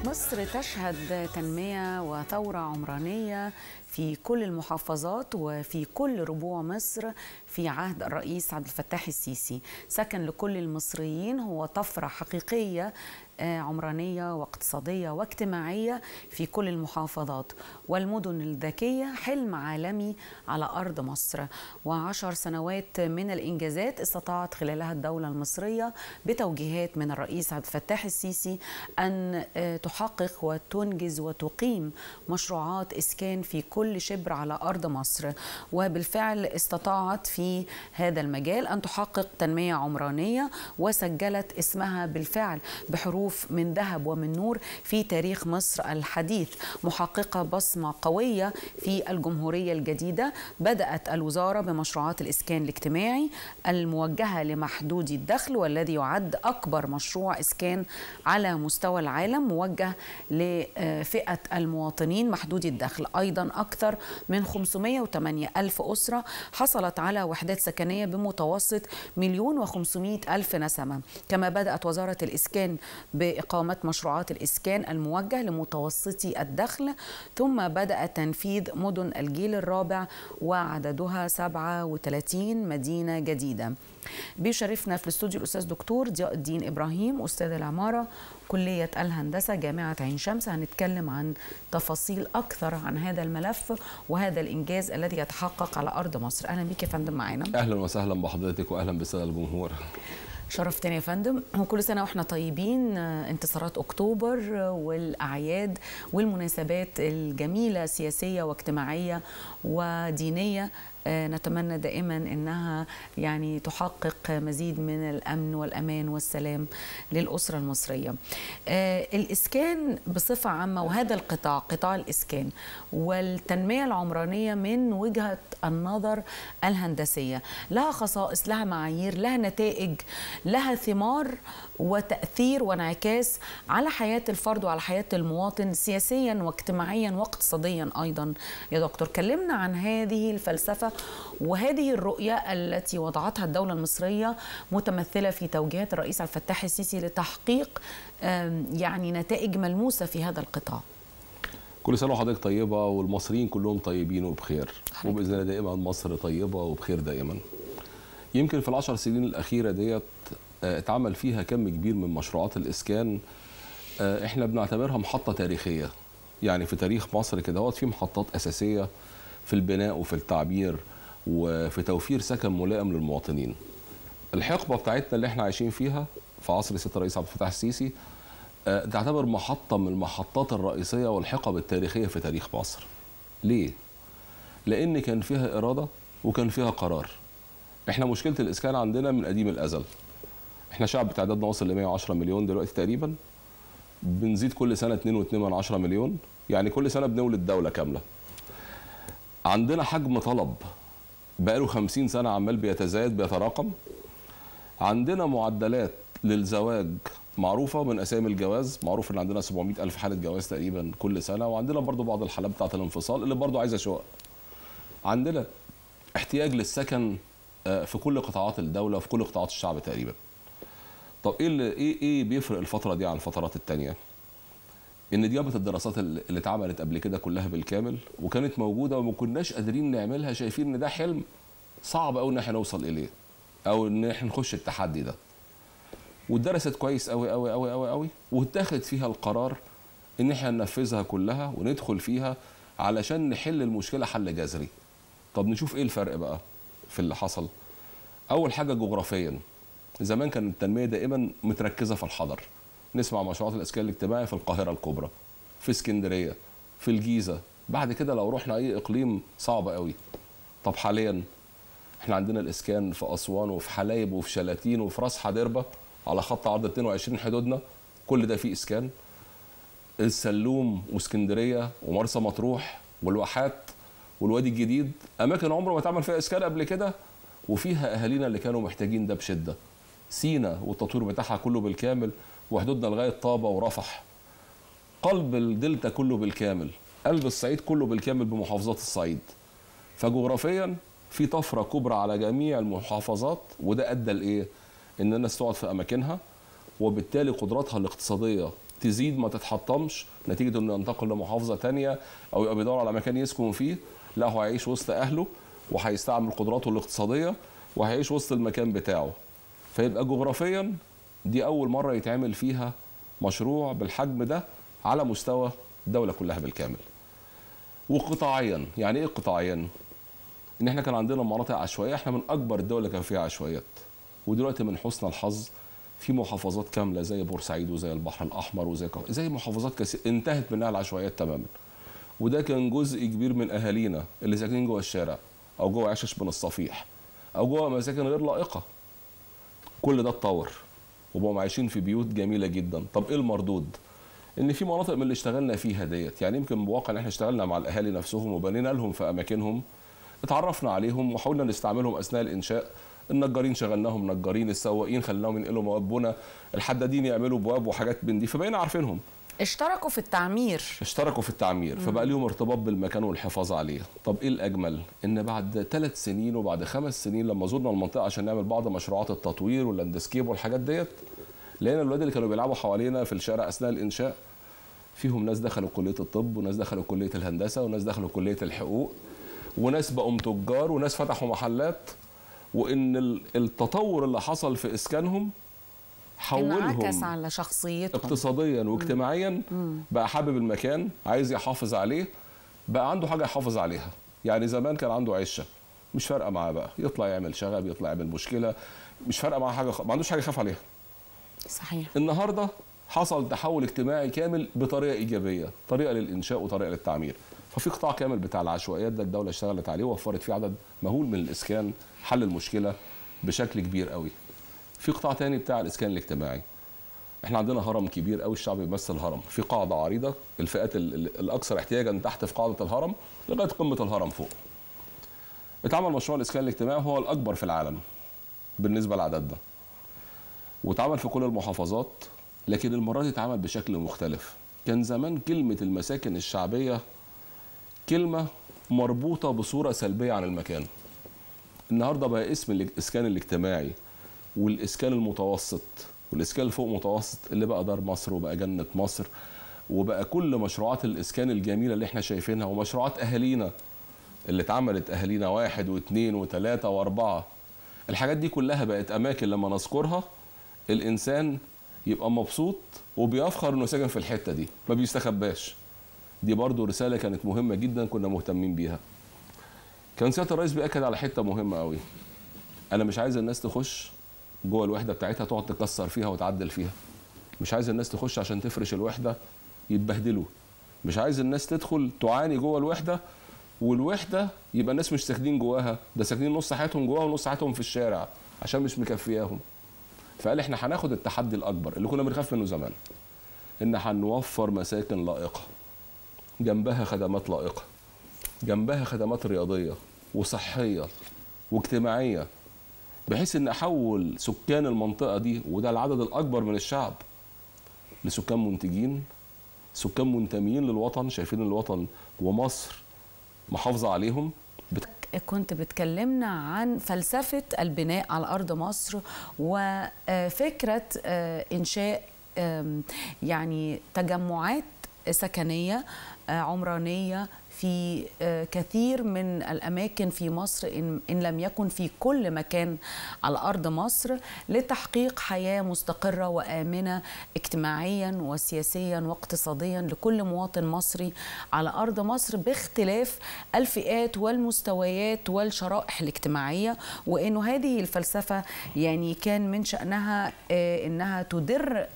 مصر تشهد تنمية وثورة عمرانية في كل المحافظات وفي كل ربوع مصر في عهد الرئيس عبد الفتاح السيسي سكن لكل المصريين هو طفرة حقيقية عمرانية واقتصادية واجتماعية في كل المحافظات والمدن الذكية حلم عالمي على أرض مصر وعشر سنوات من الإنجازات استطاعت خلالها الدولة المصرية بتوجيهات من الرئيس عبد الفتاح السيسي أن تحقق وتنجز وتقيم مشروعات إسكان في كل شبر على أرض مصر وبالفعل استطاعت في هذا المجال أن تحقق تنمية عمرانية وسجلت اسمها بالفعل بحروف حروف من ذهب ومن نور في تاريخ مصر الحديث محققة بصمة قوية في الجمهورية الجديدة بدأت الوزارة بمشروعات الإسكان الاجتماعي الموجهة لمحدودي الدخل والذي يعد أكبر مشروع إسكان على مستوى العالم موجه لفئة المواطنين محدودي الدخل أيضا أكثر من 508 ألف أسرة حصلت على وحدات سكنية بمتوسط مليون و500 ألف نسمة كما بدأت وزارة الإسكان بإقامة مشروعات الإسكان الموجه لمتوسطي الدخل ثم بدأ تنفيذ مدن الجيل الرابع وعددها 37 مدينة جديدة بيشرفنا في الاستوديو الأستاذ دكتور ضياء الدين إبراهيم أستاذ العمارة كلية الهندسة جامعة عين شمس هنتكلم عن تفاصيل أكثر عن هذا الملف وهذا الإنجاز الذي يتحقق على أرض مصر أهلا بك يا فندم معانا أهلا وسهلا بحضرتك وأهلا بالسادة الجمهور شرفتني يا فندم وكل سنه واحنا طيبين انتصارات اكتوبر والاعياد والمناسبات الجميله سياسيه واجتماعيه ودينيه نتمنى دائما انها يعني تحقق مزيد من الامن والامان والسلام للاسره المصريه. الاسكان بصفه عامه وهذا القطاع قطاع الاسكان والتنميه العمرانيه من وجهه النظر الهندسيه لها خصائص لها معايير لها نتائج لها ثمار وتاثير وانعكاس على حياه الفرد وعلى حياه المواطن سياسيا واجتماعيا واقتصاديا ايضا يا دكتور كلمنا عن هذه الفلسفه وهذه الرؤية التي وضعتها الدولة المصرية متمثلة في توجيهات الرئيس عبد الفتاح السيسي لتحقيق يعني نتائج ملموسة في هذا القطاع كل سنة وحضرتك طيبة والمصريين كلهم طيبين وبخير وبإذن الله دائما مصر طيبة وبخير دائما يمكن في العشر سنين الأخيرة ديت اتعمل فيها كم كبير من مشروعات الإسكان احنا بنعتبرها محطة تاريخية يعني في تاريخ مصر كده في محطات أساسية في البناء وفي التعبير وفي توفير سكن ملائم للمواطنين. الحقبه بتاعتنا اللي احنا عايشين فيها في عصر سياده الرئيس عبد الفتاح السيسي تعتبر محطه من المحطات الرئيسيه والحقب التاريخيه في تاريخ مصر. ليه؟ لان كان فيها اراده وكان فيها قرار. احنا مشكله الاسكان عندنا من قديم الازل. احنا شعب تعدادنا وصل ل 110 مليون دلوقتي تقريبا. بنزيد كل سنه 2.2 مليون يعني كل سنه بنولد دوله كامله. عندنا حجم طلب بقاله 50 سنة عمال بيتزايد بيتراكم عندنا معدلات للزواج معروفة من أسامي الجواز معروف إن عندنا 700 ألف حالة جواز تقريبا كل سنة وعندنا برضو بعض الحالات بتاعة الانفصال اللي برضو عايزة شقق عندنا احتياج للسكن في كل قطاعات الدولة وفي كل قطاعات الشعب تقريبا طب ايه اللي ايه ايه بيفرق الفترة دي عن الفترات التانية؟ ان دي جابت الدراسات اللي اتعملت قبل كده كلها بالكامل وكانت موجوده وما كناش قادرين نعملها شايفين ان ده حلم صعب قوي ان احنا نوصل اليه او ان احنا نخش التحدي ده واتدرست كويس قوي قوي قوي قوي قوي واتاخد فيها القرار ان احنا ننفذها كلها وندخل فيها علشان نحل المشكله حل جذري طب نشوف ايه الفرق بقى في اللي حصل اول حاجه جغرافيا زمان كانت التنميه دائما متركزه في الحضر نسمع مشروعات الاسكان الاجتماعي في القاهره الكبرى في اسكندريه في الجيزه بعد كده لو رحنا اي اقليم صعب قوي طب حاليا احنا عندنا الاسكان في اسوان وفي حلايب وفي شلاتين وفي راس حديربه على خط عرض 22 حدودنا كل ده فيه اسكان السلوم واسكندريه ومرسى مطروح والواحات والوادي الجديد اماكن عمره ما اتعمل فيها اسكان قبل كده وفيها اهالينا اللي كانوا محتاجين ده بشده سينا والتطوير بتاعها كله بالكامل وحدودنا لغايه طابه ورفح قلب الدلتا كله بالكامل قلب الصعيد كله بالكامل بمحافظات الصعيد فجغرافيا في طفره كبرى على جميع المحافظات وده ادى لايه ان الناس تقعد في اماكنها وبالتالي قدراتها الاقتصاديه تزيد ما تتحطمش نتيجه انه ينتقل لمحافظه تانية او يبقى بيدور على مكان يسكن فيه لا هو هيعيش وسط اهله وهيستعمل قدراته الاقتصاديه وهيعيش وسط المكان بتاعه فيبقى جغرافيا دي اول مره يتعمل فيها مشروع بالحجم ده على مستوى الدوله كلها بالكامل وقطاعيا يعني ايه قطاعيا ان احنا كان عندنا مناطق عشوائيه احنا من اكبر الدول اللي كان فيها عشوائيات ودلوقتي من حسن الحظ في محافظات كامله زي بورسعيد وزي البحر الاحمر وزي كف... زي محافظات كثير انتهت منها العشوائيات تماما وده كان جزء كبير من اهالينا اللي ساكنين جوه الشارع او جوه عشش بن الصفيح او جوه مساكن غير لائقه كل ده اتطور وبقوا عايشين في بيوت جميله جدا طب ايه المردود ان في مناطق من اللي اشتغلنا فيها ديت يعني يمكن بواقع ان احنا اشتغلنا مع الاهالي نفسهم وبنينا لهم في اماكنهم اتعرفنا عليهم وحاولنا نستعملهم اثناء الانشاء النجارين شغلناهم نجارين السواقين خليناهم ينقلوا مواد بنا الحدادين يعملوا بواب وحاجات من دي فبقينا عارفينهم اشتركوا في التعمير اشتركوا في التعمير فبقى ليهم ارتباط بالمكان والحفاظ عليه طب ايه الاجمل ان بعد ثلاث سنين وبعد خمس سنين لما زرنا المنطقه عشان نعمل بعض مشروعات التطوير واللاندسكيب والحاجات ديت لقينا الولاد اللي كانوا بيلعبوا حوالينا في الشارع اثناء الانشاء فيهم ناس دخلوا كليه الطب وناس دخلوا كليه الهندسه وناس دخلوا كليه الحقوق وناس بقوا تجار وناس فتحوا محلات وان التطور اللي حصل في اسكانهم حولهم انعكس على شخصيتهم اقتصاديا واجتماعيا بقى حابب المكان عايز يحافظ عليه بقى عنده حاجه يحافظ عليها يعني زمان كان عنده عشه مش فارقه معاه بقى يطلع يعمل شغب يطلع يعمل مشكله مش فارقه معاه حاجه ما عندوش حاجه يخاف عليها صحيح النهارده حصل تحول اجتماعي كامل بطريقه ايجابيه طريقه للانشاء وطريقه للتعمير ففي قطاع كامل بتاع العشوائيات ده الدوله اشتغلت عليه ووفرت فيه عدد مهول من الاسكان حل المشكله بشكل كبير قوي في قطاع تاني بتاع الاسكان الاجتماعي احنا عندنا هرم كبير قوي الشعب بيمثل هرم في قاعده عريضه الفئات الاكثر احتياجا تحت في قاعده الهرم لغايه قمه الهرم فوق اتعمل مشروع الاسكان الاجتماعي هو الاكبر في العالم بالنسبه للعدد ده واتعمل في كل المحافظات لكن المره دي اتعمل بشكل مختلف كان زمان كلمه المساكن الشعبيه كلمه مربوطه بصوره سلبيه عن المكان النهارده بقى اسم الاسكان الاجتماعي والاسكان المتوسط والاسكان الفوق متوسط اللي بقى دار مصر وبقى جنه مصر وبقى كل مشروعات الاسكان الجميله اللي احنا شايفينها ومشروعات اهالينا اللي اتعملت اهالينا واحد واثنين وثلاثه واربعه الحاجات دي كلها بقت اماكن لما نذكرها الانسان يبقى مبسوط وبيفخر انه ساكن في الحته دي ما بيستخباش دي برضو رساله كانت مهمه جدا كنا مهتمين بيها كان سياده الرئيس بياكد على حته مهمه قوي انا مش عايز الناس تخش جوه الوحده بتاعتها تقعد تكسر فيها وتعدل فيها مش عايز الناس تخش عشان تفرش الوحده يتبهدلوا مش عايز الناس تدخل تعاني جوه الوحده والوحده يبقى الناس مش ساكنين جواها ده ساكنين نص حياتهم جواها ونص حياتهم في الشارع عشان مش مكفياهم فقال احنا هناخد التحدي الاكبر اللي كنا بنخاف منه زمان ان هنوفر مساكن لائقه جنبها خدمات لائقه جنبها خدمات رياضيه وصحيه واجتماعيه بحيث ان احول سكان المنطقه دي وده العدد الاكبر من الشعب لسكان منتجين سكان منتميين للوطن شايفين الوطن ومصر محافظه عليهم بت... كنت بتكلمنا عن فلسفه البناء على ارض مصر وفكره انشاء يعني تجمعات سكنيه عمرانيه في كثير من الاماكن في مصر ان لم يكن في كل مكان على ارض مصر لتحقيق حياه مستقره وامنه اجتماعيا وسياسيا واقتصاديا لكل مواطن مصري على ارض مصر باختلاف الفئات والمستويات والشرائح الاجتماعيه وانه هذه الفلسفه يعني كان من شانها انها تدر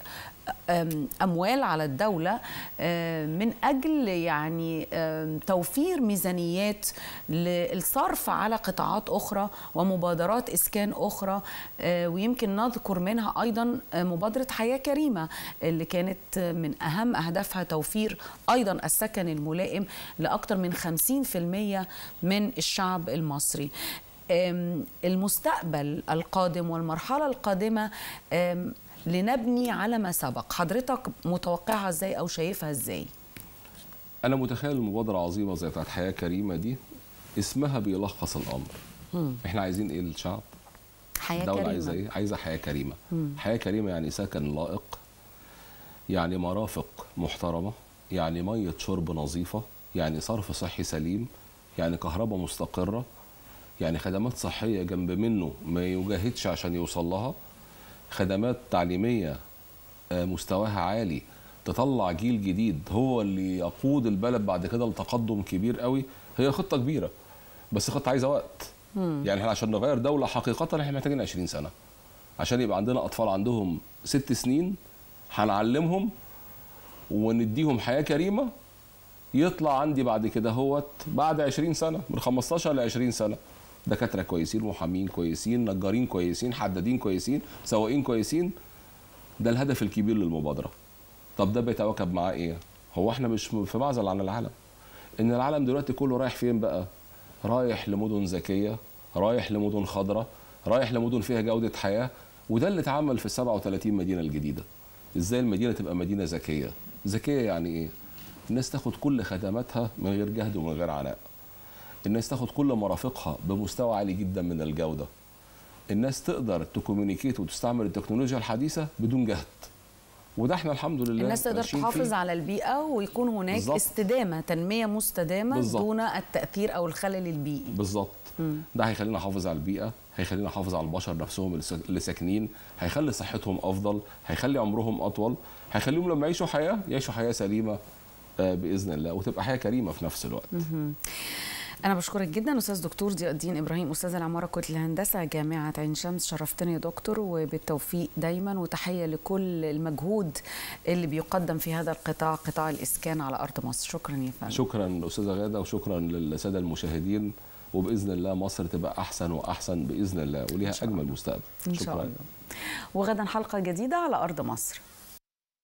اموال على الدوله من اجل يعني توفير ميزانيات للصرف على قطاعات اخرى ومبادرات اسكان اخرى ويمكن نذكر منها ايضا مبادره حياه كريمه اللي كانت من اهم اهدافها توفير ايضا السكن الملائم لاكثر من 50% من الشعب المصري المستقبل القادم والمرحله القادمه لنبني على ما سبق حضرتك متوقعها ازاي او شايفها ازاي انا متخيل المبادره عظيمه زي بتاعت حياه كريمه دي اسمها بيلخص الامر مم. احنا عايزين ايه للشعب حياه الدولة كريمه عايزه ايه عايزه حياه كريمه مم. حياه كريمه يعني سكن لائق يعني مرافق محترمه يعني ميه شرب نظيفه يعني صرف صحي سليم يعني كهرباء مستقره يعني خدمات صحيه جنب منه ما يجاهدش عشان يوصل لها خدمات تعليميه آه، مستواها عالي تطلع جيل جديد هو اللي يقود البلد بعد كده لتقدم كبير قوي هي خطه كبيره بس خطه عايزه وقت يعني احنا عشان نغير دوله حقيقه احنا محتاجين 20 سنه عشان يبقى عندنا اطفال عندهم ست سنين هنعلمهم ونديهم حياه كريمه يطلع عندي بعد كده هوت بعد 20 سنه من 15 ل 20 سنه دكاتره كويسين محامين كويسين نجارين كويسين حدادين كويسين سواقين كويسين ده الهدف الكبير للمبادره طب ده بيتواكب معاه ايه هو احنا مش في معزل عن العالم ان العالم دلوقتي كله رايح فين بقى رايح لمدن ذكيه رايح لمدن خضراء رايح لمدن فيها جوده حياه وده اللي اتعمل في ال 37 مدينه الجديده ازاي المدينه تبقى مدينه ذكيه ذكيه يعني ايه الناس تاخد كل خدماتها من غير جهد ومن غير عناء الناس تاخد كل مرافقها بمستوى عالي جدا من الجوده الناس تقدر تكوميونيكيت وتستعمل التكنولوجيا الحديثه بدون جهد وده احنا الحمد لله الناس تقدر ماشيين تحافظ فيه. على البيئة ويكون هناك بالظبط. استدامة تنمية مستدامة بالظبط. دون التأثير أو الخلل البيئي بالظبط ده هيخلينا نحافظ على البيئه هيخلينا نحافظ على البشر نفسهم اللي سا- اللي ساكنين هيخلي صحتهم افضل هيخلي عمرهم اطول هيخليهم لما يعيشوا حياه يعيشوا حياه سليمه آه، باذن الله وتبقى حياه كريمه في نفس الوقت أنا بشكرك جدا أستاذ دكتور ضياء الدين إبراهيم أستاذ العمارة كلية الهندسة جامعة عين شمس شرفتني يا دكتور وبالتوفيق دايما وتحية لكل المجهود اللي بيقدم في هذا القطاع قطاع الإسكان على أرض مصر شكرا يا فندم شكرا استاذه غاده وشكرا للساده المشاهدين وباذن الله مصر تبقى احسن واحسن باذن الله وليها شاء اجمل مستقبل إن شاء الله وغدا حلقة جديدة على أرض مصر